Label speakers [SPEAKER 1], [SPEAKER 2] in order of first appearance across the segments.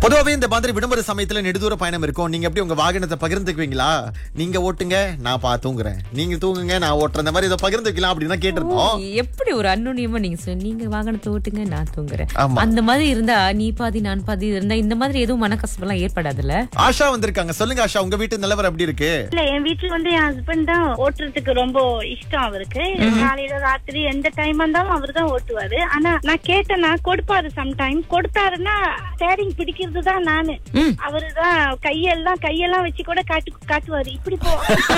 [SPEAKER 1] பொதுவாவே இந்த மாதிரி விடுமுறை சமயத்துல நெடுதூர பயணம் இருக்கும் நீங்க எப்படி உங்க வாகனத்தை பகிர்ந்துக்குவீங்களா நீங்க ஓட்டுங்க நான் பா தூங்குறேன் நீங்க தூங்குங்க நான் ஓட்டுறேன் இந்த மாதிரி இதை பகிர்ந்துக்கலாம் அப்படின்னு தான் கேட்டிருந்தோம்
[SPEAKER 2] எப்படி ஒரு அன்னுனியமா நீங்க சொன்னீங்க நீங்க வாகனத்தை ஓட்டுங்க நான் தூங்குறேன்
[SPEAKER 1] ஆமா.
[SPEAKER 2] அந்த மாதிரி இருந்தா நீ பாதி நான் பாதி இருந்தா இந்த மாதிரி எதுவும் மனக்கசப்பெல்லாம் ஏற்படாதுல்ல
[SPEAKER 1] ஆஷா வந்திருக்காங்க சொல்லுங்க ஆஷா உங்க வீட்டு நிலவரம் எப்படி இருக்கு
[SPEAKER 3] இல்ல என் வீட்டுல வந்து என் ஹஸ்பண்ட் தான் ஓட்டுறதுக்கு ரொம்ப இஷ்டம் அவருக்கு காலையில ராத்திரி எந்த டைம் இருந்தாலும் அவர் தான் ஓட்டுவாரு ஆனா நான் கேட்டேன்னா கொடுப்பாரு சம்டைம் கொடுத்தாருன்னா ஸ்டேரிங் பிடிக்கிறது தான் நானு
[SPEAKER 2] ம்.
[SPEAKER 3] அவருதான் கையெல்லாம் கையெல்லாம் வச்சு கூட காட்டு காட்டுவாரு இப்படி போ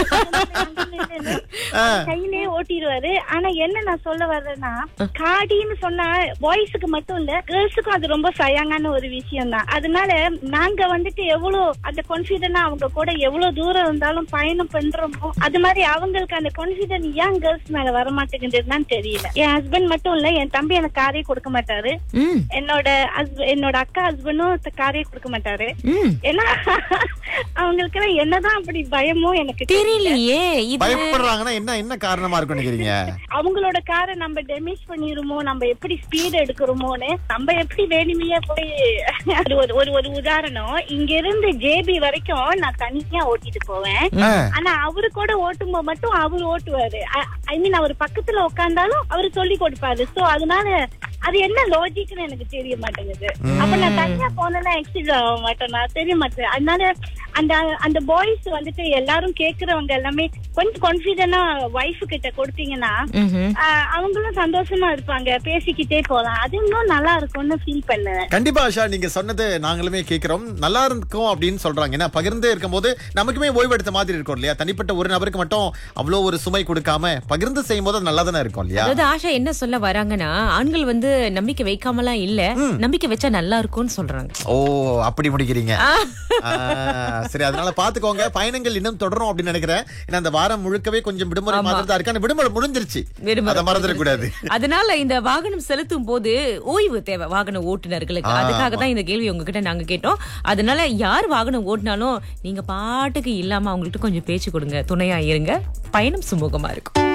[SPEAKER 3] கையிலேயே ஓட்டிடுவாரு ஆனா என்ன நான் சொல்ல வர்றேன்னா காடின்னு சொன்னா பாய்ஸுக்கு மட்டும் இல்ல கேர்ள்ஸுக்கும் அது ரொம்ப சயாங்கான ஒரு விஷயம் தான் அதனால நாங்க வந்துட்டு எவ்வளவு அந்த கான்பிடன்டா அவங்க கூட எவ்வளவு தூரம் இருந்தாலும் பயணம் பண்றோமோ அது மாதிரி அவங்களுக்கு அந்த கான்பிடன்ட் ஏன் கேர்ள்ஸ் மேல வர மாட்டேங்குதுன்னு தெரியல என் ஹஸ்பண்ட் மட்டும் இல்ல என் தம்பி எனக்கு காரே கொடுக்க மாட்டாரு
[SPEAKER 2] ம்
[SPEAKER 3] என்னோட husband- என்னோட அக்கா ஹஸ்பண்டும் காரே கொடுக்க மாட்டாரு
[SPEAKER 2] ம்
[SPEAKER 3] ஏன்னா அவங்களுக்கு எல்லாம் என்னதான் அப்படி பயமோ எனக்கு தெரியல
[SPEAKER 2] தெரியலையே இது
[SPEAKER 1] பயப்படுறாங்கன்னா என்ன என்ன காரணமா இருக்கும் நினைக்கிறீங்க
[SPEAKER 3] அவங்களோட காரை நம்ம டேமேஜ் பண்ணிருமோ நம்ம எப்படி ஸ்பீட் எடுக்கிறோமோன்னு நம்ம எப்படி வேணுமையே போய் அது ஒரு ஒரு ஒரு உதாரணம் இங்க இருந்து ஜேபி வரைக்கும் நான் தனியா ஓட்டிட்டு போவேன்
[SPEAKER 1] ஆ,
[SPEAKER 3] ஆனா அவரு கூட ஓட்டும்போது மட்டும் அவர் ஓட்டுவாரு ஐ மீன் அவர் பக்கத்துல உட்கார்ந்தாலும் அவரு சொல்லி கொடுப்பாரு சோ அதனால அது என்ன லாஜிக்னு எனக்கு தெரிய மாட்டேங்குது அப்ப நான் தனியா போனேன்னா எக்ஸிட் ஆக மாட்டேன் நான் தெரிய மாட்டேன் அதனால அந்த அந்த பாய்ஸ் வந்துட்டு எல்லாரும் கேக்குறவங்க எல்லாமே கொஞ்சம் கான்பிடண்டா ஒய்ஃப் கிட்ட கொடுத்தீங்கன்னா
[SPEAKER 2] ம்ஹும்.
[SPEAKER 3] ஆஹ் அவங்களும் சந்தோஷமா இருப்பாங்க பேசிக்கிட்டே போலாம் அது இன்னும் நல்லா இருக்கும்னு ஃபீல் பண்ணேன்
[SPEAKER 1] கண்டிப்பா ஆஷா நீங்க சொன்னது நாங்களுமே கேக்குறோம் நல்லா இருக்கும் அப்படின்னு சொல்றாங்க ஏன்னா பகிர்ந்தே இருக்கும்போது நமக்குமே ஓய்வெடுத்த மாதிரி இருக்கும் இல்லையா தனிப்பட்ட ஒரு நபருக்கு மட்டும் அவ்வளவு ஒரு சுமை கொடுக்காம பகிர்ந்து செய்யும் போது அது நல்லா தானே இருக்கும் இல்லையா
[SPEAKER 2] அதாவது ஆஷா என்ன சொல்ல வராங்கன்னா ஆண்கள் வந்து நம்பிக்கை வைக்காமலாம் இல்ல நம்பிக்கை வச்சா நல்லா இருக்கும்னு சொல்றாங்க
[SPEAKER 1] ஓ அப்படி முடிக்கிறீங்க ஆ, சரி அதனால பாத்துக்கோங்க பயணங்கள் இன்னும் தொடரும் அப்படின்னு நினைக்கிறேன் ஏன்னா அந்த வாரம் முழுக்கவே கொஞ்சம் விடுமுறை மாதிரி தான் இருக்கு ஆனா விடுமுறை முடிஞ்சிருச்சு
[SPEAKER 2] விடுமுறை
[SPEAKER 1] அதை மறந்துடக்கூடாது
[SPEAKER 2] அதனால இந்த வாகனம் செலுத்தும் போது ஓய்வு தேவை வாகன ஓட்டுநர்களுக்கு
[SPEAKER 1] ஆ,
[SPEAKER 2] அதுக்காக தான் இந்த கேள்வி உங்ககிட்ட நாங்க கேட்டோம் அதனால யார் வாகனம் ஓட்டினாலும் நீங்க பாட்டுக்கு இல்லாம அவங்கள்ட்ட கொஞ்சம் பேச்சு கொடுங்க துணையா இருங்க பயணம் சுமூகமா இருக்கும்